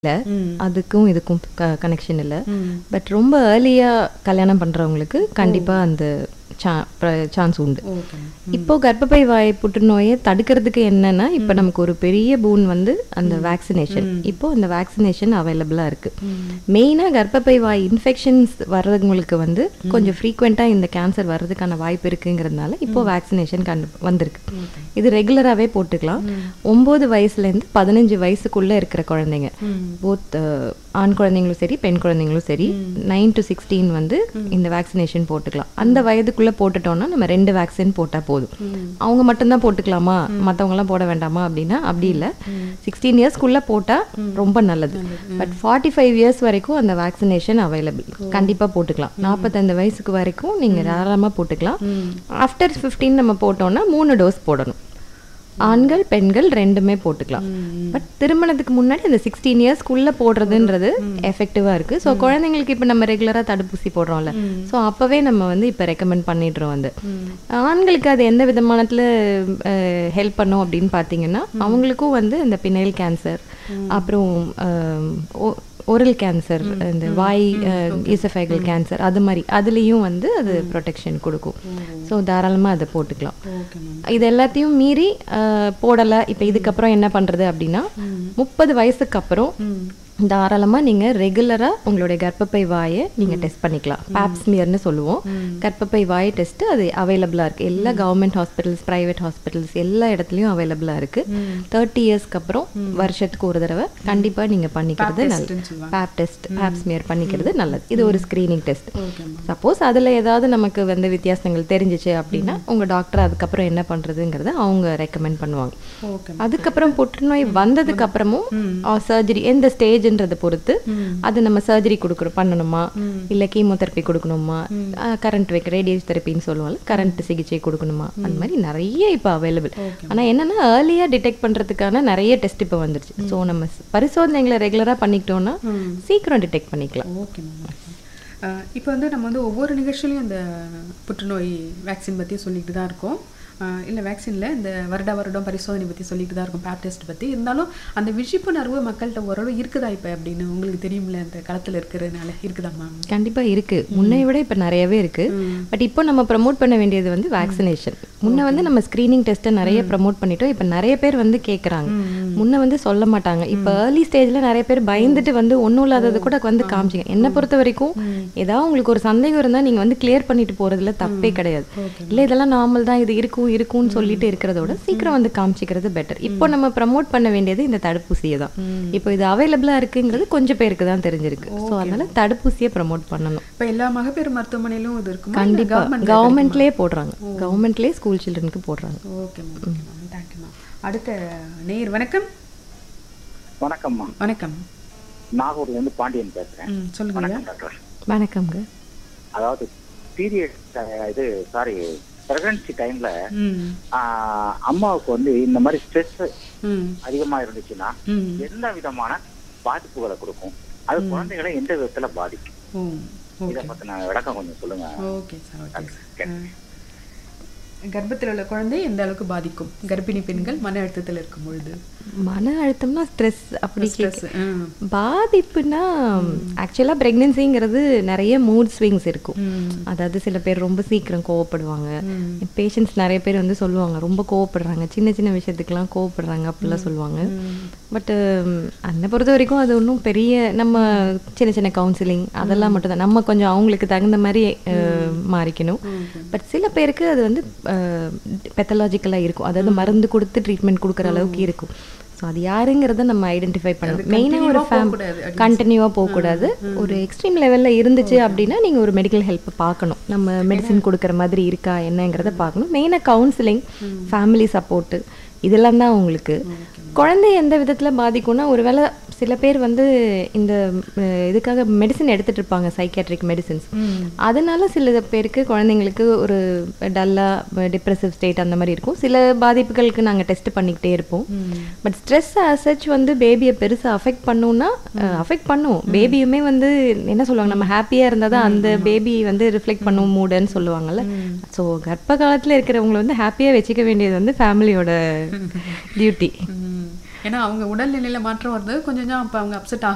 இல்ல ம். அதுக்கும் இதுக்கும் கனெக்ஷன் இல்லை ம். பட் ரொம்ப ஏர்லியாக கல்யாணம் பண்ணுறவங்களுக்கு கண்டிப்பாக அந்த சான்ஸ் உண்டு ஓகே இப்போ கர்ப்பப்பை வாய் புற்றுநோயை தடுக்கிறதுக்கு என்னன்னா இப்போ நமக்கு ஒரு பெரிய பூன் வந்து அந்த வேக்சினேஷன் இப்போ அந்த வேக்சினேஷன் அவைலபிளா இருக்கு மெயினா கர்ப்பப்பை வாய் இன்ஃபெக்ஷன்ஸ் வர்றவங்களுக்கு வந்து கொஞ்சம் ஃப்ரீக்வெண்டா இந்த கேன்சர் வர்றதுக்கான வாய்ப்பு இருக்குங்கிறதுனால இப்போ வேக்சினேஷன் கண்டு வந்திருக்கு இது ரெகுலராகவே போட்டுக்கலாம் ஒம்பது வயசுலேருந்து பதினஞ்சு வயசுக்குள்ள இருக்கிற குழந்தைங்க போத் ஆண் குழந்தைங்களும் சரி பெண் குழந்தைங்களும் சரி நைன் டு சிக்ஸ்டீன் வந்து இந்த வேக்சினேஷன் போட்டுக்கலாம் அந்த வயதுக்குள்ள போட்டுட்டோம்னா நம்ம ரெண்டு வேக்சின் போட்டா போதும் அவங்க மட்டும்தான் போட்டுக்கலாமா மத்தவங்க எல்லாம் போட வேண்டாமா அப்படின்னா அப்படி இல்ல சிக்ஸ்டீன் இயர்ஸ்க்குள்ள போட்டா ரொம்ப நல்லது பட் ஃபார்ட்டி ஃபைவ் இயர்ஸ் வரைக்கும் அந்த வேக்சினேஷன் அவைலபிள் கண்டிப்பா போட்டுக்கலாம் நாற்பத்தைந்து வயசுக்கு வரைக்கும் நீங்க தாராளமா போட்டுக்கலாம் ஆஃப்டர் 15 நம்ம போட்டோம்னா மூணு டோஸ் போடணும் ஆண்கள் பெண்கள் ரெண்டுமே போட்டுக்கலாம் பட் திருமணத்துக்கு முன்னாடி அந்த சிக்ஸ்டீன் இயர்ஸ்க்குள்ள போடுறதுன்றது எஃபெக்டிவா இருக்கு ஸோ குழந்தைங்களுக்கு இப்போ நம்ம ரெகுலரா தடுப்பூசி போடுறோம்ல ஸோ அப்பவே நம்ம வந்து இப்போ ரெக்கமெண்ட் பண்ணிடுறோம் வந்து ஆண்களுக்கு அது எந்த விதமானத்துல ஹெல்ப் பண்ணும் அப்படின்னு பார்த்தீங்கன்னா அவங்களுக்கும் வந்து இந்த பினைல் கேன்சர் அப்புறம் ஓரல் கேன்சர் இந்த வாய் ஈசஃபைகல் கேன்சர் அது மாதிரி அதுலேயும் வந்து அது ப்ரொடெக்ஷன் கொடுக்கும் ஸோ தாராளமாக அதை போட்டுக்கலாம் ஓகே மேம் இது எல்லாத்தையும் மீறி அஹ், போடல இப்போ இதுக்கப்புறம் என்ன பண்றது அப்படின்னா முப்பது வயசுக்கு அப்புறம் தாராளமா நீங்க ரெகுலரா உங்களுடைய கர்ப்பப்பை வாயை நீங்க டெஸ்ட் பண்ணிக்கலாம் பேப்ஸ்மியர்னு சொல்லுவோம் கர்ப்பப்பை வாய் டெஸ்ட் அது அவைலபிளா இருக்கு எல்லா கவர்மெண்ட் ஹாஸ்பிட்டல்ஸ் பிரைவேட் ஹாஸ்பிட்டல்ஸ் எல்லா இடத்துலயும் அவைலபிளா இருக்கு தேர்ட்டி இயர்ஸ்க்கு அப்புறம் வருஷத்துக்கு ஒரு தடவை கண்டிப்பா நீங்க பண்ணிக்கிறது testன்னு நல்லது சொல்லுவாங்க. பேப் டெஸ்ட் பேப்ஸ்மியர் பண்ணிக்கிறது நல்லது இது ஒரு screening test okay ma'am suppose அதுல ஏதாவது நமக்கு வந்து வித்தியாசங்கள் தெரிஞ்சிச்சு அப்படின்னா உங்க டாக்டர் அதுக்கப்புறம் என்ன பண்றதுங்கிறத அவங்க ரெக்கமெண்ட் பண்ணுவாங்க ஓகே அதுக்கப்புறம் புற்றுநோய் வந்ததுக்கு அப்புறமும் சர்ஜரி எந்த ஸ்டேஜ்ன்றதை பொறுத்து அது நம்ம சர்ஜரி கொடுக்குறோம் பண்ணணுமா இல்ல கீமோதெரப்பி கொடுக்கணுமா கரண்ட் வைக்க ரேடியேஷன் தெரப்பின்னு சொல்லுவோம்ல கரண்ட் சிகிச்சை கொடுக்கணுமா அந்த மாதிரி நிறைய இப்போ அவைலபிள் ஆனா என்னன்னா ஏர்லியா டிடெக்ட் பண்றதுக்கான நிறைய டெஸ்ட் இப்போ வந்துருச்சு ஸோ நம்ம ஸ்- பரிசோதனைகளை ரெகுலரா பண்ணிக்கிட்டோம்னா சீக்கிரம் டிடெக்ட் பண்ணிக்கலாம் ஓகே மேம் இப்போ வந்து நம்ம வந்து ஒவ்வொரு நிகழ்ச்சியிலையும் இந்த புற்றுநோய் வேக்சின் பற்றி சொல்லிட்டு தான் இருக்கோம் இல்லை வேக்சினில் இந்த வருட வருடம் பரிசோதனை பற்றி சொல்லிட்டு தான் இருக்கும் பேப் டெஸ்ட் பற்றி இருந்தாலும் அந்த விழிப்புணர்வு மக்கள்கிட்ட ஓரளவு இருக்குதா இப்போ அப்படின்னு உங்களுக்கு தெரியும்ல அந்த களத்தில் இருக்கிறதுனால இருக்குதா மேம் கண்டிப்பா இருக்கு முன்னை விட இப்ப நிறையவே இருக்கு பட் இப்போ நம்ம ப்ரமோட் பண்ண வேண்டியது வந்து வேக்சினேஷன் முன்ன வந்து நம்ம ஸ்கிரீனிங் டெஸ்ட்டை நிறைய ப்ரமோட் பண்ணிட்டோம் இப்ப நிறைய பேர் வந்து கேக்குறாங்க முன்ன வந்து சொல்ல மாட்டாங்க இப்ப ஏர்லி ஸ்டேஜ்ல நிறைய பேர் பயந்துட்டு வந்து ஒண்ணும் இல்லாதது கூட வந்து காமிச்சிங்க என்னை பொறுத்த வரைக்கும் ஏதாவது உங்களுக்கு ஒரு சந்தேகம் இருந்தா நீங்க வந்து கிளியர் பண்ணிட்டு போறதுல தப்பே கிடையாது இல்ல இதெல்லாம் நார்மல் தான் இது இருக்கும் இருக்கும்னு சொல்லிட்டு இருக்கிறதோட சீக்கிரம் வந்து காமிச்சிக்கிறது பெட்டர் இப்போ நம்ம ப்ரமோட் பண்ண வேண்டியது இந்த தடுப்பூசியை தான் இப்போ இது அவைலபிளா இருக்குங்கிறது கொஞ்சம் பேருக்கு தான் தெரிஞ்சிருக்கு ஸோ அதனால தடுப்பூசியை ப்ரமோட் பண்ணணும் இப்போ எல்லா மகப்பேறு மருத்துவமனையிலும் இது இருக்குமா கண்டிப்பா கவர்மெண்ட் கவர்மெண்ட்லயே போடுறாங்க கவர்மெண்ட்லயே ஸ்கூல் சில்ட்ரனுக்கு போடுறாங்க okay ma'am okay ma'am thank you ma'am அடுத்த நேர் வணக்கம் வணக்கம்மா வணக்கம் நாகூர்ல இருந்து பாண்டியன் பேசுறேன் ம் சொல்லுங்க வணக்கம் டாக்டர் வணக்கம்ங்க அதாவது பீரியட் இது சாரி பிரெக்னன்சி டைம்ல ம் அம்மாவுக்கு வந்து இந்த மாதிரி ஸ்ட்ரெஸ் ம் அதிகமா இருந்துச்சுன்னா ம் எந்த விதமான பாதிப்புகளை கொடுக்கும் அது குழந்தைகளை எந்த விதத்துல பாதிக்கும் ஓ இதை பத்தின விளக்கம் கொஞ்சம் சொல்லுங்க ஓகே சார் ஓகே ஓகே. கர்ப்பத்தில் உள்ள குழந்தை எந்த அளவுக்கு பாதிக்கும் கர்ப்பிணி பெண்கள் மன அழுத்தத்தில் இருக்கும் பொழுது மன அழுத்தம்னா ஸ்ட்ரெஸ் அப்படி Stress, கேட்க ம். பாதிப்புனா ஆக்சுவலா பிரெக்னன்சிங்கிறது நிறைய மூட் ஸ்விங்ஸ் இருக்கும் ம். அதாவது சில பேர் ரொம்ப சீக்கிரம் கோவப்படுவாங்க பேஷண்ட்ஸ் நிறைய பேர் வந்து சொல்லுவாங்க ரொம்ப கோவப்படுறாங்க சின்ன சின்ன விஷயத்துக்கெல்லாம் கோவப்படுறாங்க அப்படிலாம் சொல்லுவாங்க பட் என்னை பொறுத்த வரைக்கும் அது ஒன்றும் பெரிய நம்ம சின்ன சின்ன கவுன்சிலிங் அதெல்லாம் மட்டும் தான் நம்ம கொஞ்சம் அவங்களுக்கு தகுந்த மாதிரி அஹ், மாறிக்கணும் பட் சில பேருக்கு அது வந்து பெத்தலாஜிக்கலாக இருக்கும் அதாவது மருந்து கொடுத்து ட்ரீட்மெண்ட் கொடுக்குற அளவுக்கு இருக்கும் ஸோ அது யாருங்கிறத நம்ம ஐடென்டிஃபை பண்ணணும் மெயினாக ஒரு ஃபேம் போகக்கூடாது கண்டினியூவாக போகக்கூடாது ஒரு எக்ஸ்ட்ரீம் லெவலில் இருந்துச்சு அப்படின்னா நீங்கள் ஒரு மெடிக்கல் ஹெல்ப் பார்க்கணும் நம்ம மெடிசின் கொடுக்குற மாதிரி இருக்கா என்னங்கிறத பார்க்கணும் மெயினாக கவுன்சிலிங் ஃபேமிலி சப்போர்ட்டு இதெல்லாம் தான் உங்களுக்கு குழந்தை எந்த விதத்தில் பாதிக்கும்னா ஒருவேளை சில பேர் வந்து இந்த அஹ், இதுக்காக மெடிசின் எடுத்துட்டு இருப்பாங்க சைக்கியாட்ரிக் மெடிசின்ஸ் அதனால சில பேருக்கு குழந்தைங்களுக்கு ஒரு டல்லாக டிப்ரெசிவ் ஸ்டேட் அந்த மாதிரி இருக்கும் சில பாதிப்புகளுக்கு நாங்கள் டெஸ்ட் பண்ணிக்கிட்டே இருப்போம் பட் ஸ்ட்ரெஸ் அசச் வந்து பேபியை பெருசாக அஃபெக்ட் பண்ணும்னா அஃபெக்ட் பண்ணும் பேபியுமே வந்து என்ன சொல்லுவாங்க நம்ம ஹாப்பியாக இருந்தால் தான் அந்த பேபி வந்து ரிஃப்ளெக்ட் பண்ணும் மூடுன்னு சொல்லுவாங்கல்ல ஸோ கர்ப்ப காலத்தில் இருக்கிறவங்களை வந்து ஹாப்பியாக வச்சுக்க வேண்டியது வந்து ஃபேமிலியோட டியூட்டி ம். ஏன்னா அவங்க உடல்நிலையில மாற்றம் வருது கொஞ்சம் கொஞ்சம் அப்போ அவங்க அப்செட்